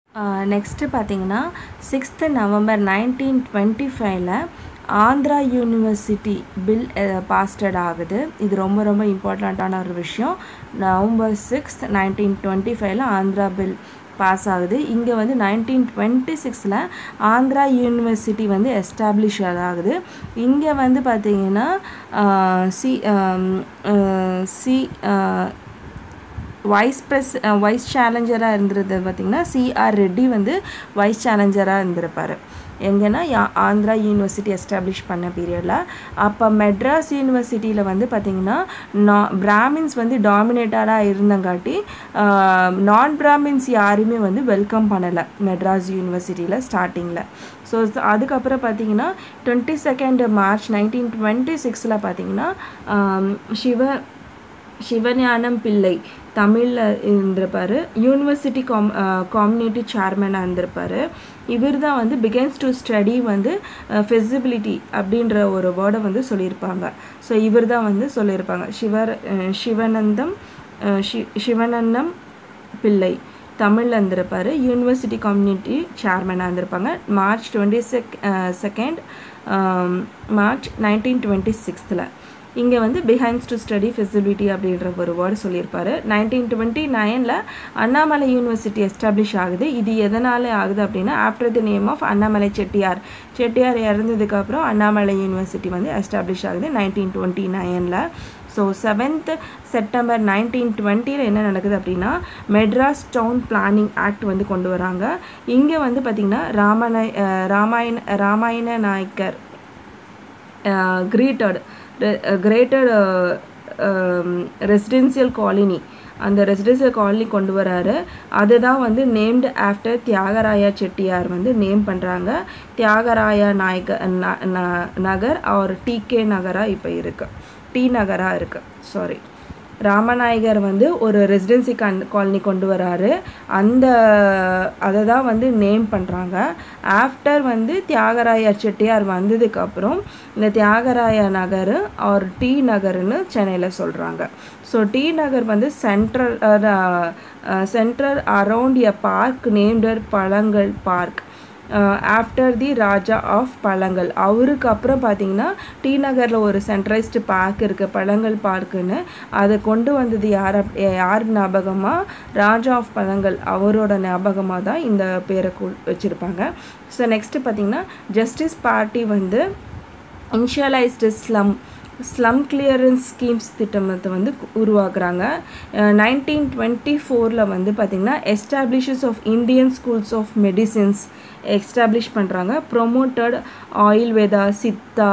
next பார்த்தீங்கன்னா sixth November nineteen twenty ஃபைவ்ல Andhra university bill bastard ஆகுது இது ரொம்ப ரொம்ப இம்பார்ட்டண்ட்டான ஒரு விஷயம் நவம்பர் சிக்ஸ்த் நைன்டீன் டுவெண்ட்டி ஃபைவ்ல ஆந்திரா பில் பாஸ் ஆகுது இங்கே வந்து நைன்டீன் டுவெண்ட்டி சிக்ஸில் ஆந்திரா யூனிவர்சிட்டி வந்து எஸ்டாப்ளிஷ் ஆகுது இங்கே வந்து பார்த்திங்கன்னா C C wise press wise சேலஞ்சராக இருந்தது பார்த்திங்கன்னா சிஆர் ரெட்டி வந்து வைஸ் சேலஞ்சராக இருந்திருப்பார் எங்கன்னா ஆந்திரா யூனிவர்சிட்டி எஸ்டாப்ளிஷ் பண்ண பீரியடில் அப்போ மெட்ராஸ் யூனிவர்சிட்டியில் வந்து பார்த்திங்கன்னா நா பிராமின்ஸ் வந்து டாமினேட்டடாக இருந்தங்காட்டி நான் பிராமின்ஸ் யாருமே வந்து வெல்கம் பண்ணலை மெட்ராஸ் யூனிவர்சிட்டியில் ஸ்டார்டிங்கில் ஸோ அதுக்கப்புறம் பார்த்தீங்கன்னா twenty second March nineteen twenty சிக்ஸில் பார்த்தீங்கன்னா சிவ சிவஞானம் பிள்ளை தமிழில் இருந்திருப்பார் யூனிவர்சிட்டி காம் காம்யூனிட்டி சேர்மனாக இருந்திருப்பார் இவர் தான் வந்து பிகன்ஸ் டு ஸ்டடி வந்து ஃபெசிபிலிட்டி அப்படின்ற ஒரு வேர்டை வந்து சொல்லியிருப்பாங்க ஸோ இவர் தான் வந்து சொல்லியிருப்பாங்க சிவர் சிவனந்தம் ஷி சிவனந்தம் பிள்ளை தமிழில் இருந்திருப்பார் யூனிவர்சிட்டி கம்யூனிட்டி சேர்மனாக இருந்திருப்பாங்க March twenty sec second March nineteen twenty சிக்ஸ்த்தில் இங்கே வந்து பிஹைண்ட்ஸ் டு ஸ்டடி ஃபெசிலிட்டி அப்படின்ற ஒரு வேர்டு சொல்லியிருப்பார் நைன்டீன் டுவெண்ட்டி நைனில் அண்ணாமலை யூனிவர்சிட்டி எஸ்டாப்ளிஷ் ஆகுது இது எதனால் ஆகுது அப்படின்னா after the name of Annamalai Chettiar Chettiar இறந்ததுக்கப்புறம் அண்ணாமலை யூனிவர்சிட்டி வந்து எஸ்டாப்ளிஷ் ஆகுது நைன்டீன் டுவெண்ட்டி நைனில் ஸோ செவன்த் செப்டம்பர் நைன்டீன் டுவெண்ட்டியில் என்ன நடக்குது அப்படின்னா மெட்ராஸ் டவுன் பிளானிங் ஆக்ட் வந்து கொண்டு வராங்க இங்கே வந்து பார்த்திங்கன்னா ராமநாய் Ramayana Ramayana Nayakkar created greater residential colony அந்த ரெசிடென்சியல் காலனி கொண்டு வராரு அதுதான் வந்து நேம்டு ஆஃப்டர் தியாகராயா செட்டியார் வந்து நேம் பண்ணுறாங்க தியாகராயா நாயக நகர் அவர் டிகே நகராக இப்போ இருக்குது டி நகராக இருக்குது சாரி ராமநாயகர் வந்து ஒரு ரெசிடென்சி கன் காலனி கொண்டு வராரு அந்த அதை தான் வந்து நேம் பண்ணுறாங்க ஆஃப்டர் வந்து தியாகராய செட்டியார் வந்ததுக்கப்புறம் இந்த தியாகராய நகர் ஆர் டி நகர்னு சென்னையில் சொல்கிறாங்க ஸோ டி நகர் வந்து central central around a park named after Panagal park after the Raja of Panagal அவருக்கு அப்புறம் பார்த்தீங்கன்னா டி நகரில் ஒரு சென்ட்ரலைஸ்டு பார்க் இருக்குது பழங்கள் பார்க்குன்னு அதை கொண்டு வந்தது யார் யார் ஞாபகமாக ராஜா ஆஃப் பழங்கள் அவரோட ஞாபகமாக தான் இந்த பேரை வச்சுருப்பாங்க ஸோ நெக்ஸ்ட்டு பார்த்தீங்கன்னா ஜஸ்டிஸ் பார்ட்டி வந்து initialised slum slum clearance schemes திட்டத்தை வந்து உருவாக்குறாங்க நைன்டீன் டுவெண்ட்டி ஃபோரில் வந்து பார்த்திங்கன்னா establishes of Indian schools of medicines establish பண்ணுறாங்க promoted Ayurveda Siddha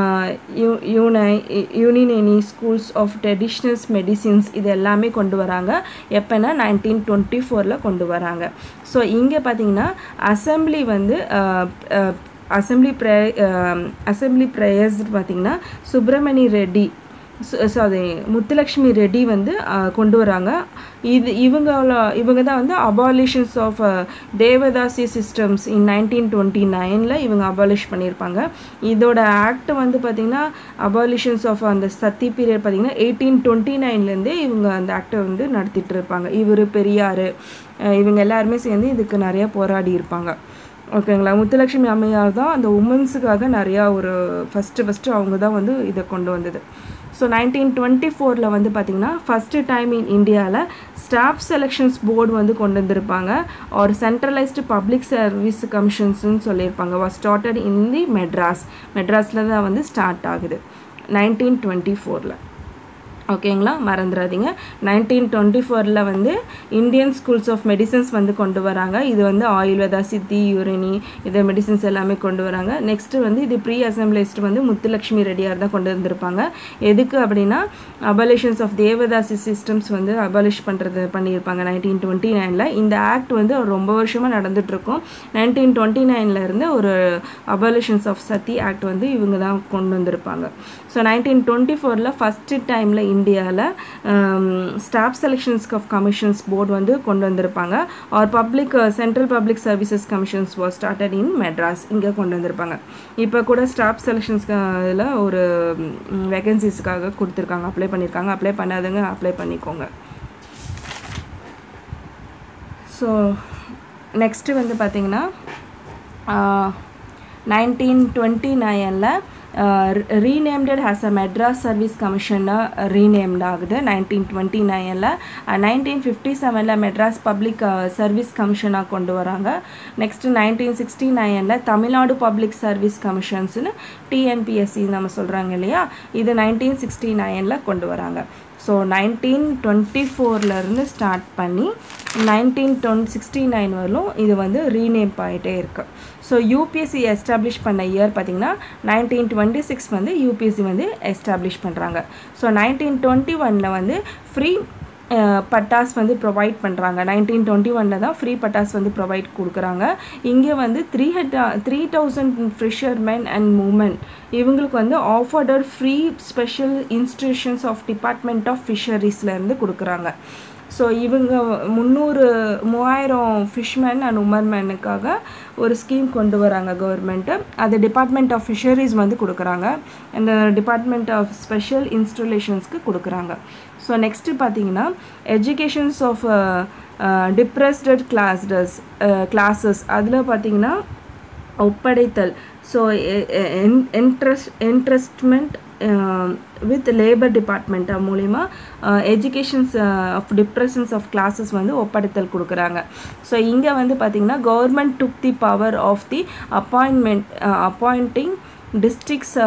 Unani Unani schools of traditionals medicines இது எல்லாமே கொண்டு வராங்க எப்போனா நைன்டீன் டுவெண்ட்டி ஃபோரில் கொண்டு வராங்க ஸோ இங்கே பார்த்தீங்கன்னா அசம்பிளி வந்து அசம்பிளி ப்ரே அசம்பிளி ப்ரேயர்ஸ் பார்த்திங்கன்னா சுப்பிரமணி ரெட்டி சாரி முத்துலக்ஷ்மி ரெட்டி வந்து கொண்டு வராங்க இது இவங்கள இவங்க தான் வந்து abolitions of devadasi systems in nineteen twenty நைனில் இவங்க அபாலிஷ் பண்ணியிருப்பாங்க இதோட ஆக்ட் வந்து பார்த்திங்கன்னா அபாலிஷன்ஸ் ஆஃப் அந்த சத்தி பீரியட் பார்த்திங்கன்னா எயிட்டீன் டுவெண்ட்டி நைன்லேருந்தே இவங்க அந்த ஆக்டை வந்து நடத்திட்டு இருப்பாங்க இவர் பெரியார் இவங்க எல்லாருமே சேர்ந்து இதுக்கு நிறையா போராடி இருப்பாங்க ஓகேங்களா முத்துலட்சுமி அம்மையார் தான் அந்த உமன்ஸுக்காக நிறையா ஒரு ஃபஸ்ட்டு ஃபஸ்ட்டு அவங்க தான் வந்து இதை கொண்டு வந்தது ஸோ நைன்டீன் டுவெண்ட்டி ஃபோரில் வந்து பார்த்திங்கன்னா ஃபஸ்ட்டு டைம் இன் இந்தியாவில் ஸ்டாஃப் செலெக்ஷன்ஸ் போர்டு வந்து கொண்டு வந்திருப்பாங்க ஒரு சென்ட்ரலைஸ்டு பப்ளிக் சர்வீஸ் கமிஷன்ஸ்னு சொல்லியிருப்பாங்க was started in the Madras மெட்ராஸில் தான் வந்து ஸ்டார்ட் ஆகுது நைன்டீன் டுவெண்ட்டி ஃபோரில் ஓகேங்களா மறந்துடாதீங்க நைன்டீன் டுவெண்ட்டி ஃபோரில் வந்து இந்தியன் ஸ்கூல்ஸ் ஆஃப் மெடிசன்ஸ் வந்து கொண்டு வராங்க இது வந்து ஆயுர்வேதா சித்தி யூரினி இதை மெடிசன்ஸ் எல்லாமே கொண்டு வராங்க நெக்ஸ்ட்டு வந்து இது ப்ரீ அசம்பிளிஸ்ட் வந்து முத்துலக்ஷ்மி ரெட்டியார் தான் கொண்டு வந்திருப்பாங்க எதுக்கு அப்படின்னா அபாலிஷன்ஸ் ஆஃப் தேவதாசி சிஸ்டம்ஸ் வந்து அபாலிஷ் பண்ணுறது பண்ணியிருப்பாங்க நைன்டீன் டுவெண்ட்டி நைனில் இந்த ஆக்ட் வந்து ரொம்ப வருஷமாக நடந்துகிட்ருக்கும் நைன்டீன் டுவெண்ட்டி நைன்லேருந்து ஒரு அபாலிஷன்ஸ் ஆஃப் சத்தி ஆக்ட் வந்து இவங்க தான் கொண்டு வந்திருப்பாங்க ஸோ நைன்டீன் டுவெண்ட்டி ஃபோரில் ஃபஸ்ட்டு டைமில் இந்தியாவில் staff selections of commissions board வந்து கொண்டு வந்திருப்பாங்க or public central public services commissions was started in Madras இங்கே கொண்டு வந்திருப்பாங்க இப்போ கூட ஸ்டாஃப் செலெக்ஷன்ஸ் இதில் ஒரு வேகன்சிஸ்க்காக கொடுத்துருக்காங்க அப்ளை பண்ணியிருக்காங்க அப்ளை பண்ணாதவங்க அப்ளை பண்ணிக்கோங்க ஸோ நெக்ஸ்ட்டு வந்து பார்த்திங்கன்னா நைன்டீன் டுவெண்ட்டி நைனில் renamed as a Madras service கமிஷனாக ரீநேம்ட் ஆகுது நைன்டீன் டுவெண்ட்டி நைனில் நைன்டீன் ஃபிஃப்டி செவனில் மெட்ராஸ் பப்ளிக் சர்வீஸ் கமிஷனாக கொண்டு வராங்க நெக்ஸ்ட்டு நைன்டீன் சிக்ஸ்டி நைனில் தமிழ்நாடு பப்ளிக் சர்வீஸ் கமிஷன்ஸ்னு டிஎன்பிஎஸ்சி நம்ம சொல்கிறாங்க இல்லையா இது நைன்டீன் சிக்ஸ்டி நைனில் கொண்டு வராங்க ஸோ நைன்டீன் டுவெண்ட்டி ஃபோர்லேருந்து ஸ்டார்ட் பண்ணி நைன்டீன் டுவெண்ட் சிக்ஸ்டி நைன் வரலும் இது வந்து ரீநேம் ஆகிட்டே இருக்குது ஸோ யூபிஎஸ்சி எஸ்டாப்ளிஷ் பண்ண இயர் பார்த்திங்கன்னா நைன்டீன் டுவெண்ட்டி சிக்ஸ் வந்து யூபிஎஸ்சி வந்து எஸ்டாப்ளிஷ் பண்ணுறாங்க ஸோ நைன்டீன் டுவெண்ட்டி ஒனில் வந்து ஃப்ரீ பட்டாஸ் வந்து ப்ரொவைட் பண்ணுறாங்க நைன்டீன் டுவெண்ட்டி ஒனில் தான் ஃப்ரீ பட்டாஸ் வந்து ப்ரொவைட் கொடுக்குறாங்க இங்கே வந்து three head three thousand fishermen and women இவங்களுக்கு வந்து afforded free special institutions of department of ஃபிஷரிஸ்லேருந்து கொடுக்குறாங்க ஸோ இவங்க முந்நூறு மூவாயிரம் ஃபிஷ்மேன் அண்ட் உமர்மேனுக்காக ஒரு ஸ்கீம் கொண்டு வராங்க கவர்மெண்ட்டு அது டிபார்ட்மெண்ட் ஆஃப் ஃபிஷரிஸ் வந்து கொடுக்குறாங்க இந்த டிபார்ட்மெண்ட் ஆஃப் ஸ்பெஷல் இன்ஸ்டலேஷன்ஸ்க்கு கொடுக்குறாங்க ஸோ நெக்ஸ்ட்டு பார்த்தீங்கன்னா educations of depressed classes classes அதில் பார்த்தீங்கன்னா ஒப்படைத்தல் so interest interestment with labour department மூலிமா educations of depressions of classes வந்து ஒப்படைத்தல் கொடுக்குறாங்க ஸோ இங்கே வந்து பார்த்திங்கன்னா government took the power of the appointment appointing districts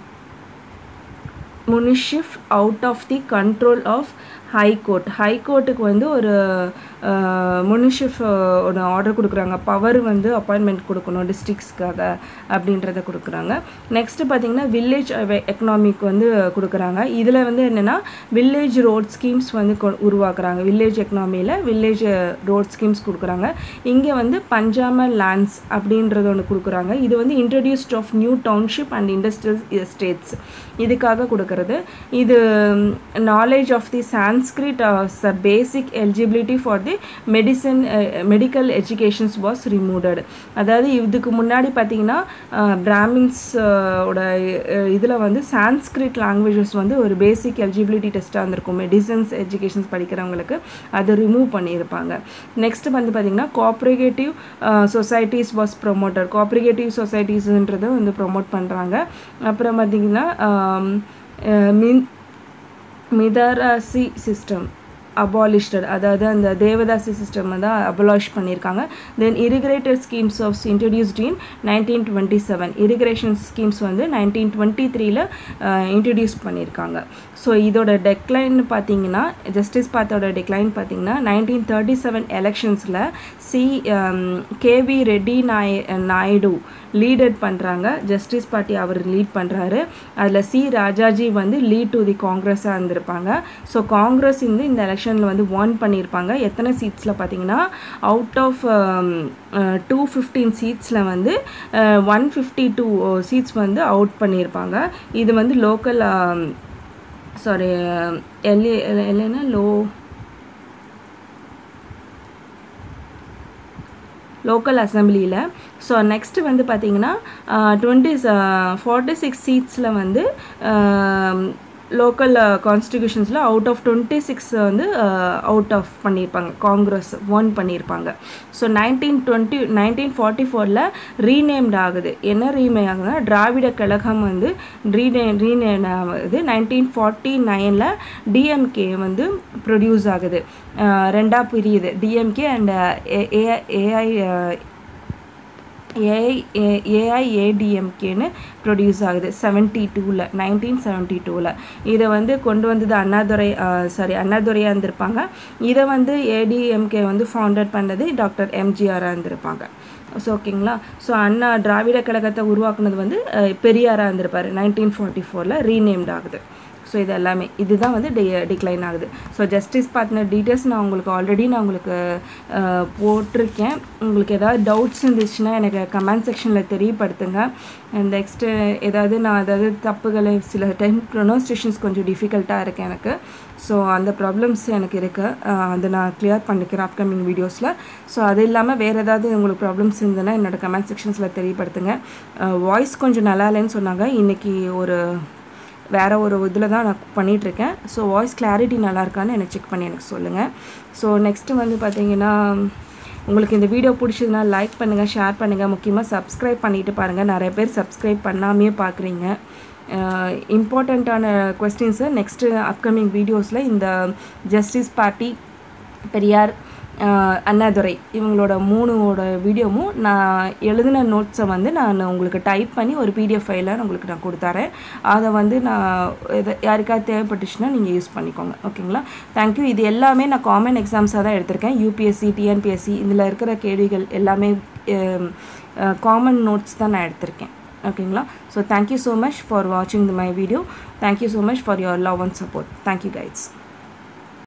munsif out of the control of high court high கோர்ட்டுக்கு வந்து ஒரு முனிஷிஃப் ஒரு ஆர்டர் கொடுக்குறாங்க பவர் வந்து அப்பாயின்மெண்ட் கொடுக்கணும் டிஸ்ட்ரிக்ஸ்க்காக அப்படின்றத கொடுக்குறாங்க நெக்ஸ்ட்டு பார்த்தீங்கன்னா வில்லேஜ் எக்கனாமிக் வந்து கொடுக்குறாங்க இதில் வந்து என்னென்னா வில்லேஜ் ரோட் ஸ்கீம்ஸ் வந்து உருவாக்குறாங்க வில்லேஜ் எக்கனாமியில் வில்லேஜ் ரோட் ஸ்கீம்ஸ் கொடுக்குறாங்க இங்கே வந்து பஞ்சாம லேண்ட்ஸ் அப்படின்றது ஒன்று கொடுக்குறாங்க இது வந்து introduced of new township and industrial estates இதுக்காக கொடுக்கறது இது knowledge of the Sanskrit a basic eligibility for the medicine medical educations was removed அதாவது இதுக்கு முன்னாடி பார்த்தீங்கன்னா பிராமின்ஸ் ஓட இதில் வந்து சான்ஸ்கிரிட் லாங்குவேஜஸ் வந்து ஒரு பேசிக் எலிஜிபிலிட்டி டெஸ்ட்டாக இருந்திருக்கும் மெடிசன்ஸ் எஜுகேஷன்ஸ் படிக்கிறவங்களுக்கு அதை ரிமூவ் பண்ணியிருப்பாங்க நெக்ஸ்ட் வந்து பார்த்திங்கன்னா cooperative societies was promoter cooperative சொசைட்டிஸ்ன்றதை வந்து ப்ரொமோட் பண்ணுறாங்க அப்புறம் பார்த்திங்கன்னா மின் மிதராசி சிஸ்டம் அபாலிஷ்டட் அதாவது அந்த தேவதாசி சிஸ்டம் தான் அபலாஷ் பண்ணியிருக்காங்க then irrigated schemes of introduced in nineteen twenty seven irrigation schemes வந்து நைன்டீன் டுவெண்ட்டி த்ரீல இன்ட்ரடியூஸ் பண்ணியிருக்காங்க ஸோ இதோட டெக்ளைன் பார்த்தீங்கன்னா ஜஸ்டிஸ் பாத்தோட டெக்ளைன் பார்த்தீங்கன்னா நைன்டீன் தேர்ட்டி செவன் எலெக்ஷன்ஸில் சி கேவி ரெட்டி நாய் நாயுடு லீடட் பண்ணுறாங்க ஜஸ்டிஸ் பார்ட்டி அவர் லீட் பண்ணுறாரு அதில் சி ராஜாஜி வந்து லீட் டு தி காங்கிரஸாக இருந்திருப்பாங்க ஸோ காங்கிரஸ் வந்து இந்த எலெக்ஷனில் வந்து வார்ன் பண்ணியிருப்பாங்க எத்தனை சீட்ஸில் பார்த்தீங்கன்னா அவுட் ஆஃப் டூ ஃபிஃப்டீன் சீட்ஸில் வந்து ஒன் ஃபிஃப்டி டூ சீட்ஸ் வந்து அவுட் பண்ணியிருப்பாங்க இது வந்து லோக்கல் சாரி எல்ஏ இல்லைன்னா லோ லோக்கல் அசம்பிளியில் ஸோ நெக்ஸ்ட்டு வந்து பார்த்திங்கன்னா டுவெண்ட்டி ஃபார்ட்டி சிக்ஸ் சீட்ஸில் வந்து லோக்கல் கான்ஸ்டியூஷன்ஸில் அவுட் ஆஃப் டுவெண்ட்டி சிக்ஸ் வந்து அவுட் ஆஃப் பண்ணியிருப்பாங்க காங்கிரஸ் ஒன் பண்ணியிருப்பாங்க so nineteen twenty nineteen forty ஃபோரில் ரீநேம்ட் ஆகுது என்ன ரீமே ஆகுதுன்னா திராவிட கழகம் வந்து ரீநே ரீநேம் ஆகுது நைன்டீன் ஃபார்ட்டி நைனில் டிஎம்கே வந்து ப்ரொடியூஸ் ஆகுது ரெண்டாக பிரியுது டிஎம்கே அண்ட் ஏஐ ஏஐ ஏஐ ஏஐஏடிஎம்கேன்னு ப்ரொடியூஸ் ஆகுது செவன்ட்டி டூவில் நைன்டீன் செவன்ட்டி டூவில் இதை வந்து கொண்டு வந்தது அண்ணாதுரை சாரி அண்ணாதுரையாக இருந்திருப்பாங்க இதை வந்து ஏடிஎம்கே வந்து ஃபவுண்டட் பண்ணது டாக்டர் எம்ஜிஆராக இருந்திருப்பாங்க ஸோ ஓகேங்களா ஸோ அண்ணா திராவிட கழகத்தை உருவாக்குனது வந்து பெரியாராக இருந்திருப்பார் நைன்டீன் ஃபார்ட்டி ஃபோரில் ரீநேம்ட் ஆகுது ஸோ இது எல்லாமே இதுதான் வந்து டி டிக்ளைன் ஆகுது ஸோ ஜஸ்டிஸ் பார்ட்னர் டீட்டெயில்ஸ் நான் உங்களுக்கு ஆல்ரெடி நான் உங்களுக்கு போட்டிருக்கேன் உங்களுக்கு ஏதாவது டவுட்ஸ் இருந்துச்சுன்னா எனக்கு கமெண்ட் செக்ஷனில் தெரியப்படுத்துங்க நெக்ஸ்ட்டு ஏதாவது நான் ஏதாவது தப்புகளை சில டைம் ப்ரொனவுன்சியேஷன்ஸ் கொஞ்சம் டிஃபிகல்ட்டாக இருக்குது எனக்கு ஸோ அந்த ப்ராப்ளம்ஸ் எனக்கு இருக்குது அதை நான் கிளியர் பண்ணிக்கிறேன் அப்கமிங் வீடியோஸில் ஸோ அது இல்லாமல் வேறு ஏதாவது உங்களுக்கு ப்ராப்ளம்ஸ் இருந்ததுன்னா என்னோடய கமெண்ட் செக்ஷன்ஸில் தெரியப்படுத்துங்க வாய்ஸ் கொஞ்சம் நல்லா இல்லைன்னு சொன்னாங்க இன்றைக்கி ஒரு வேறு ஒரு இதில் தான் நான் பண்ணிகிட்ருக்கேன் ஸோ வாய்ஸ் கிளாரிட்டி நல்லா இருக்கான்னு எனக்கு செக் பண்ணி எனக்கு சொல்லுங்கள் ஸோ நெக்ஸ்ட்டு வந்து பார்த்திங்கன்னா உங்களுக்கு இந்த வீடியோ பிடிச்சதுன்னா லைக் பண்ணுங்கள் ஷேர் பண்ணுங்கள் முக்கியமாக சப்ஸ்கிரைப் பண்ணிட்டு பாருங்கள் நிறைய பேர் சப்ஸ்கிரைப் பண்ணாமையே பார்க்குறீங்க இம்பார்ட்டண்ட்டான கொஸ்டின்ஸை நெக்ஸ்ட்டு அப்கமிங் வீடியோஸில் இந்த ஜஸ்டிஸ் பார்ட்டி பெரியார் ஆஹ் அண்ணாதுரை இவங்களோட மூணோட வீடியோவும் நான் எழுதின நோட்ஸை வந்து நான் உங்களுக்கு டைப் பண்ணி ஒரு பிடிஎஃப் ஃபைலாக உங்களுக்கு நான் கொடுத்தாரேன் அதை வந்து நான் இது யாருக்காவது தேவைப்பட்டுச்சுன்னா நீங்கள் யூஸ் பண்ணிக்கோங்க ஓகேங்களா தேங்க்யூ இது எல்லாமே நான் காமன் எக்ஸாம்ஸாக தான் எடுத்திருக்கேன் யூபிஎஸ்சி டிஎன்பிஎஸ்சி இதில் இருக்கிற கேள்விகள் எல்லாமே காமன் நோட்ஸ் தான் நான் எடுத்திருக்கேன் ஓகேங்களா so thank you so much for வாட்சிங் my video thank you so much for your love and support thank you guides